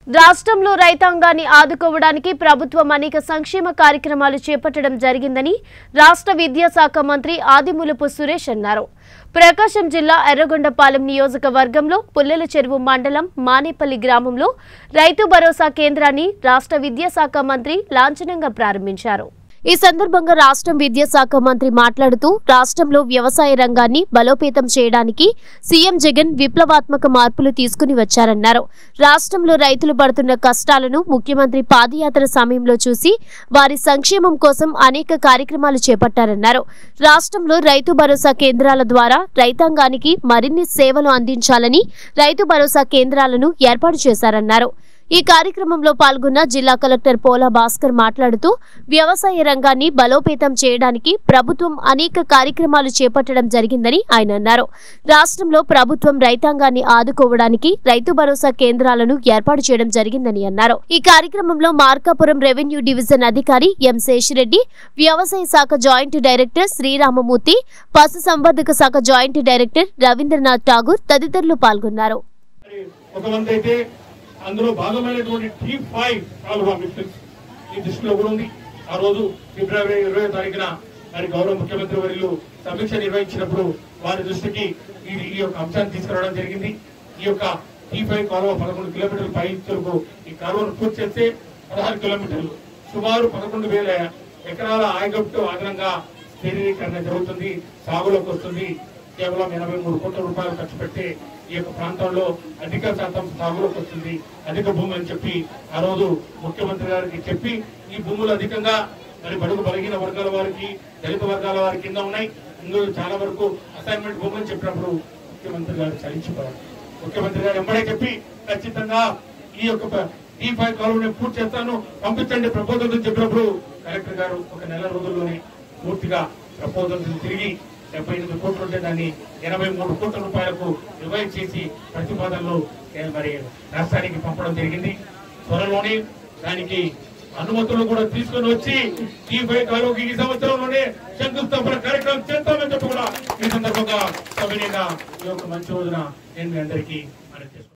రాష్ట్రంలో రైతాంగాన్ని ఆదుకోవడానికి ప్రభుత్వం అనేక సంక్షేమ కార్యక్రమాలు చేపట్టడం జరిగిందని రాష్ట్ర విద్యాశాఖ మంత్రి ఆదిమూలపు సురేష్ అన్నారు ప్రకాశం జిల్లా ఎర్రగొండపాలెం నియోజకవర్గంలో పుల్లెల చెరువు మండలం మానేపల్లి గ్రామంలో రైతు భరోసా కేంద్రాన్ని రాష్ట్ర విద్యాశాఖ మంత్రి లాంఛనంగా ప్రారంభించారు ఈ సందర్భంగా రాష్ట్రం విద్యాశాఖ మంత్రి మాట్లాడుతూ రాష్ట్రంలో వ్యవసాయ రంగాన్ని బలోపేతం చేయడానికి సీఎం జగన్ విప్లవాత్మక మార్పులు తీసుకుని వచ్చారన్నారు రాష్ట్రంలో రైతులు పడుతున్న కష్టాలను ముఖ్యమంత్రి పాదయాత్ర సమయంలో చూసి వారి సంక్షేమం కోసం అనేక కార్యక్రమాలు చేపట్టారన్నారు రాష్ట్రంలో రైతు భరోసా కేంద్రాల ద్వారా రైతాంగానికి మరిన్ని సేవలు అందించాలని రైతు భరోసా కేంద్రాలను ఏర్పాటు చేశారన్నారు ఈ కార్యక్రమంలో పాల్గొన్న జిల్లా కలెక్టర్ పోలా భాస్కర్ మాట్లాడుతూ వ్యవసాయ రంగాన్ని బలోపేతం చేయడానికి ప్రభుత్వం అనేక కార్యక్రమాలు చేపట్టడం జరిగిందని ఆయన అన్నారు రాష్ట్రంలో ప్రభుత్వం రైతాంగాన్ని ఆదుకోవడానికి రైతు భరోసా కేంద్రాలను ఏర్పాటు చేయడం జరిగిందని అన్నారు ఈ కార్యక్రమంలో మార్కాపురం రెవెన్యూ డివిజన్ అధికారి ఎం శేషిరెడ్డి వ్యవసాయ శాఖ జాయింట్ డైరెక్టర్ శ్రీరామమూర్తి పశు సంవర్ధక శాఖ జాయింట్ డైరెక్టర్ రవీంద్రనాథ్ ఠాగూర్ తదితరులు పాల్గొన్నారు మరి ఒక వంద అయితే అందులో భాగమైనటువంటి టీ ఫైవ్ కాలువ మిషన్స్ ఈ దృష్టిలో కూడా ఉంది ఆ రోజు ఫిబ్రవరి ఇరవై తారీఖున మరి గౌరవ ముఖ్యమంత్రి వర్యులు సమీక్ష నిర్వహించినప్పుడు వారి దృష్టికి ఈ ఈ యొక్క అంశాన్ని తీసుకురావడం జరిగింది ఈ యొక్క టీ ఫైవ్ కాలువ పదకొండు కిలోమీటర్ల పై వరకు ఈ కాలువను పూర్తి చేస్తే పదహారు కిలోమీటర్లు సుమారు పదకొండు వేల ఎకరాల ఆయకట్టు అదనంగా స్థిరీకరణ జరుగుతుంది సాగులోకి వస్తుంది కేవలం ఎనభై మూడు కోట్ల రూపాయలు ఖర్చు పెట్టి ఈ యొక్క ప్రాంతంలో అధిక శాతం సాగులోకి వస్తుంది అధిక భూములు అని చెప్పి ఆ రోజు ముఖ్యమంత్రి గారికి చెప్పి ఈ భూములు అధికంగా మరి బడుగు బలహీన వర్గాల వారికి దళిత వర్గాల వారి కింద ఉన్నాయి ఇందులో చాలా వరకు అసైన్మెంట్ భూములు చెప్పినప్పుడు ముఖ్యమంత్రి గారు చలించిపోయారు ముఖ్యమంత్రి గారు ఎంబడే చెప్పి ఖచ్చితంగా ఈ యొక్క టీ ఫైవ్ కాలువని పూర్తి చేస్తాను పంపించండి ప్రపోజల్ చెప్పినప్పుడు కలెక్టర్ గారు ఒక నెల రోజుల్లోనే పూర్తిగా ప్రపోజల్ తిరిగి డెబ్బై ఎనిమిది కోట్లు ఉంటే దాన్ని ఎనభై మూడు కోట్ల రూపాయలకు రివైజ్ చేసి ప్రతిపాదనలు ఏ, మరి రాష్ట్రానికి పంపడం జరిగింది త్వరలోనే దానికి అనుమతులు కూడా తీసుకొని వచ్చి టీ ఫైవ్ కాలువకి ఈ సంవత్సరంలోనే శంకుస్థాపన కార్యక్రమం చేస్తామని చెప్పి కూడా ఈ సందర్భంగా సవినీయంగా ఈ యొక్క మంచి రోజున నేను మీ అందరికీ మనవి చేస్తున్నాను